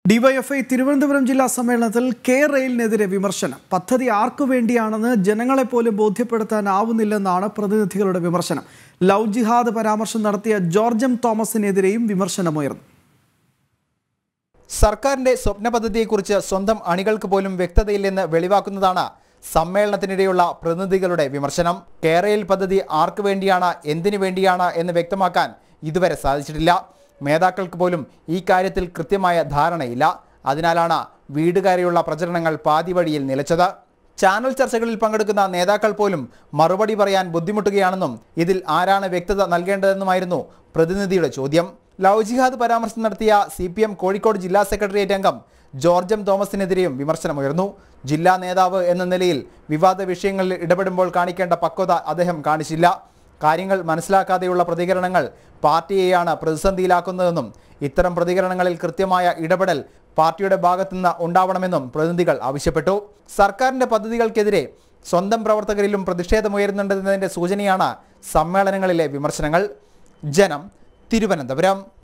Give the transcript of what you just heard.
DYFI Thiruvananthapuram ജില്ലാ സമ്മേളനത്തിൽ K റെയിലിനെതിരെ വിമർശനം പദ്ധതി ആർക്കു വേണ്ടിയാണെന്ന് ജനങ്ങളെപ്പോലും ബോധ്യപ്പെടുത്താനാവുന്നില്ലെന്നാണ് പ്രതിനിധികളുടെ വിമർശനം ലവ് ജിഹാദ് പരാമർശം നടത്തിയ ജോർജ് എം തോമസിനെതിരെയും വിമർശനമുയർന്നു സർക്കാരിന്റെ സ്വപ്ന പദ്ധതിയെക്കുറിച്ച് സ്വന്തം അണികൾക്ക് പോലും വ്യക്തതയില്ലെന്ന് വെളിവാക്കുന്നതാണ് സമ്മേളനത്തിനിടെയുള്ള പ്രതിനിധികളുടെ വിമർശനം കേരയിൽ പദ്ധതി ആർക്കു വേണ്ടിയാണ് എന്തിനു വേണ്ടിയാണ് എന്ന് വ്യക്തമാക്കാൻ ഇതുവരെ സാധിച്ചിട്ടില്ല നേതാക്കൾക്ക് പോലും ഈ കാര്യത്തിൽ കൃത്യമായ ധാരണയില്ല അതിനാലാണ് വീട് കയറിയുള്ള പ്രചരണങ്ങൾ പാതി വഴിയിൽ നിലച്ചത് ചാനൽ ചർച്ചകളിൽ പങ്കെടുക്കുന്ന നേതാക്കൾ പോലും മറുപടി പറയാൻ ബുദ്ധിമുട്ടുകയാണെന്നും ഇതിൽ ആരാണ് വ്യക്തത നൽകേണ്ടതെന്നുമായിരുന്നു പ്രതിനിധിയുടെ ചോദ്യം ലവ് ജിഹാദ് പരാമർശം നടത്തിയ സി പി എം കോഴിക്കോട് ജില്ലാ സെക്രട്ടേറിയറ്റ് അംഗം ജോർജ് എം തോമസിനെതിരെയും വിമർശനമുയർന്നു ജില്ലാ നേതാവ് എന്ന നിലയിൽ വിവാദ വിഷയങ്ങളിൽ ഇടപെടുമ്പോൾ കാണിക്കേണ്ട പക്വത അദ്ദേഹം കാണിച്ചില്ല കാര്യങ്ങൾ മനസ്സിലാക്കാതെയുള്ള പ്രതികരണങ്ങൾ പാർട്ടിയെയാണ് പ്രതിസന്ധിയിലാക്കുന്നതെന്നും ഇത്തരം പ്രതികരണങ്ങളിൽ കൃത്യമായ ഇടപെടൽ പാർട്ടിയുടെ ഭാഗത്തുനിന്ന് ഉണ്ടാവണമെന്നും പ്രതിനിധികൾ ആവശ്യപ്പെട്ടു സർക്കാരിന്റെ പദ്ധതികൾക്കെതിരെ സ്വന്തം പ്രവർത്തകരിലും പ്രതിഷേധമുയരുന്നുണ്ടെന്നതിന്റെ സൂചനയാണ് സമ്മേളനങ്ങളിലെ വിമർശനങ്ങൾ ജനം തിരുവനന്തപുരം